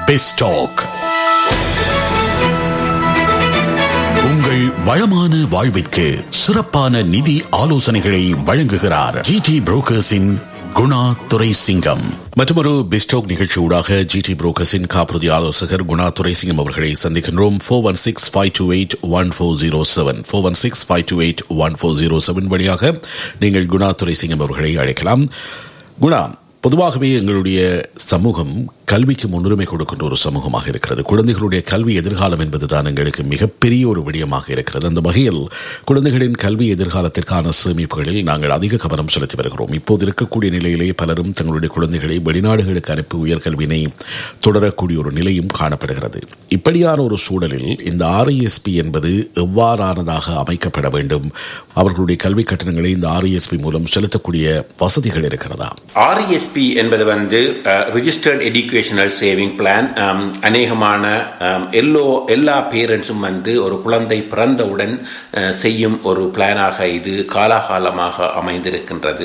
பெஸ்டாக் உங்கள் வளமான வாழ்விற்கு சிறப்பான நிதி ஆலோசனைகளை வழங்குகிறார் ஜிடி புரோக்கர்ஸின் குணா துரை சிங்கம் மற்றொரு பிஸ்டோக் நிகழ்ச்சியூடாக ஜிடி புரோக்கர்ஸின் காப்புறுதி ஆலோசகர் குணா துரை சிங்கம் அவர்களை சந்திக்கின்றோம் four one six five two eight one four zero seven four one six five two eight one four zero seven வழியாக நீங்கள் குணா துரை சிங்கம் அவர்களை அழைக்கலாம் குணா பொதுவாகவே எங்களுடைய சமூகம் கல்விக்கு முன்னுரிமை கொடுக்கின்ற ஒரு சமூகமாக இருக்கிறது குழந்தைகளுடைய கல்வி எதிர்காலம் என்பதுதான் எங்களுக்கு மிகப்பெரிய ஒரு விடயமாக இருக்கிறது அந்த வகையில் குழந்தைகளின் கல்வி எதிர்காலத்திற்கான சேமிப்புகளில் நாங்கள் அதிக கவனம் செலுத்தி வருகிறோம் இப்போது இருக்கக்கூடிய நிலையிலே பலரும் தங்களுடைய குழந்தைகளை வெளிநாடுகளுக்கு அனுப்பி உயர்கல்வியினை தொடரக்கூடிய ஒரு நிலையும் காணப்படுகிறது இப்படியான ஒரு சூழலில் இந்த ஆர்இஎஸ்பி என்பது எவ்வாறானதாக அமைக்கப்பட வேண்டும் அவர்களுடைய கல்வி கட்டணங்களை இந்த ஆர்இஎஸ்பி மூலம் செலுத்தக்கூடிய வசதிகள் இருக்கிறதா ஆர்இஎஸ்பி என்பது வந்து ரிஜிஸ்டர்ட் எஜுகேஷனல் சேவிங் பிளான் அநேகமான எல்லோ எல்லா பேரண்ட்ஸும் வந்து ஒரு குழந்தை பிறந்தவுடன் செய்யும் ஒரு பிளானாக இது காலாகாலமாக அமைந்திருக்கின்றது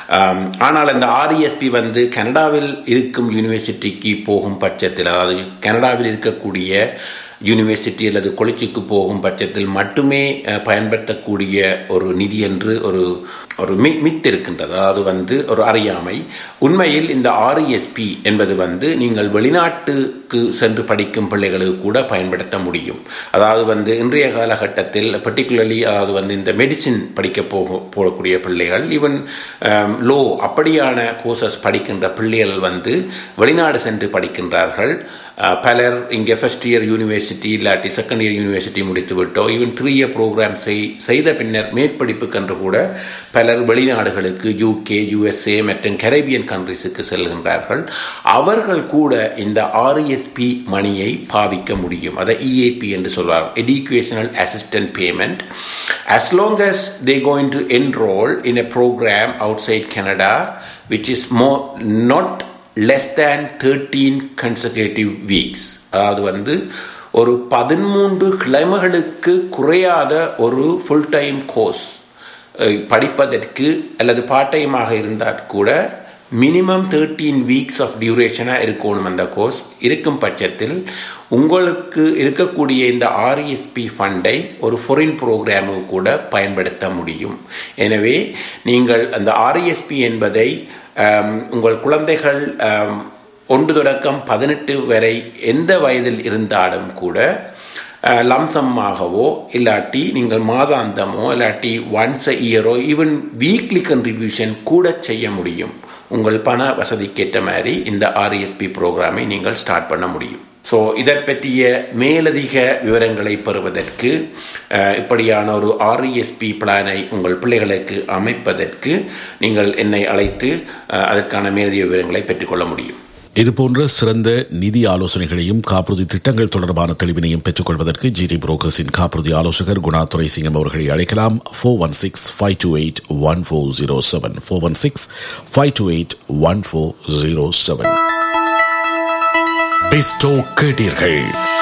ஆனால் இந்த ஆர்இஎஸ்பி வந்து கனடாவில் இருக்கும் யூனிவர்சிட்டிக்கு போகும் பட்சத்தில் அதாவது கனடாவில் இருக்கக்கூடிய யூனிவர்சிட்டி அல்லது கொலிச்சிக்கு போகும் பட்சத்தில் மட்டுமே பயன்படுத்தக்கூடிய ஒரு நிதி என்று ஒரு ஒரு மி மித் இருக்கின்றது அதாவது வந்து ஒரு அறியாமை உண்மையில் இந்த ஆர்இஎஸ்பி என்பது வந்து நீங்கள் வெளிநாட்டுக்கு சென்று படிக்கும் பிள்ளைகளுக்கு கூட பயன்படுத்த முடியும் அதாவது வந்து இன்றைய காலகட்டத்தில் பர்டிகுலர்லி அதாவது வந்து இந்த மெடிசின் படிக்க போக போகக்கூடிய பிள்ளைகள் ஈவன் லோ அப்படியான கோர்சஸ் படிக்கின்ற பிள்ளைகள் வந்து வெளிநாடு சென்று படிக்கின்றார்கள் பலர் இங்கே ஃபர்ஸ்ட் இயர் யூனிவர்சிட்டி இல்லாட்டி செகண்ட் இயர் யூனிவர்சிட்டி முடித்து விட்டோ ஈவன் த்ரீ இயர் ப்ரோக்ராம் செய்த பின்னர் மேற்படிப்புக்கென்று கூட பலர் வெளிநாடுகளுக்கு யூகே யுஎஸ்ஏ மற்றும் கரேபியன் கண்ட்ரிஸுக்கு செல்கின்றார்கள் அவர்கள் கூட இந்த ஆர்இஎஸ்பி மணியை பாவிக்க முடியும் அதை இஏபி என்று சொல்வார் educational assistant payment as long as they going to enroll in a program outside Canada which is more not less than thirteen consecutive weeks அதாவது வந்து ஒரு பதிமூன்று கிழமைகளுக்கு குறையாத ஒரு ஃபுல் டைம் கோர்ஸ் படிப்பதற்கு அல்லது பார்ட் டைமாக இருந்தால் கூட மினிமம் தேர்ட்டீன் வீக்ஸ் ஆஃப் டியூரேஷனாக இருக்கணும் அந்த கோர்ஸ் இருக்கும் பட்சத்தில் உங்களுக்கு இருக்கக்கூடிய இந்த ஆர்இஎஸ்பி ஃபண்டை ஒரு ஃபொரின் ப்ரோக்ராமுக்கு கூட பயன்படுத்த முடியும் எனவே நீங்கள் அந்த ஆர்இஎஸ்பி என்பதை உங்கள் குழந்தைகள் ஒன்று தொடக்கம் பதினெட்டு வரை எந்த வயதில் இருந்தாலும் கூட லம்சம்மாகவோ இல்லாட்டி நீங்கள் மாதாந்தமோ இல்லாட்டி ஒன்ஸ் அ இயரோ ஈவன் வீக்லி கன்ட்ரிபியூஷன் கூட செய்ய முடியும் உங்கள் பண வசதிக்கேற்ற மாதிரி இந்த ஆர்இஎஸ்பி ப்ரோக்ராமை நீங்கள் ஸ்டார்ட் பண்ண முடியும் ஸோ இதை பற்றிய மேலதிக விவரங்களை பெறுவதற்கு இப்படியான ஒரு ஆர்இஎஸ்பி பிளானை உங்கள் பிள்ளைகளுக்கு அமைப்பதற்கு நீங்கள் என்னை அழைத்து அதற்கான மேலதிக விவரங்களை பெற்றுக்கொள்ள முடியும் இதுபோன்ற சிறந்த நிதி ஆலோசனைகளையும் காப்புறுதி திட்டங்கள் தொடர்பான தெளிவினையும் பெற்றுக்கொள்வதற்கு ஜிடி புரோக்கர்ஸின் காப்புறுதி ஆலோசகர் குணா துரை சிங்கம் அவர்களை அழைக்கலாம் four one six five two eight one four zero seven four one six five two eight one four zero seven பெஸ்டோ கேட்டீர்கள்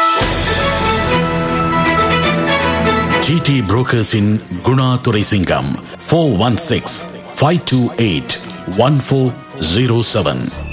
ஜிடி புரோக்கர்ஸின் Guna Durai Singam four one six five two eight one four zero seven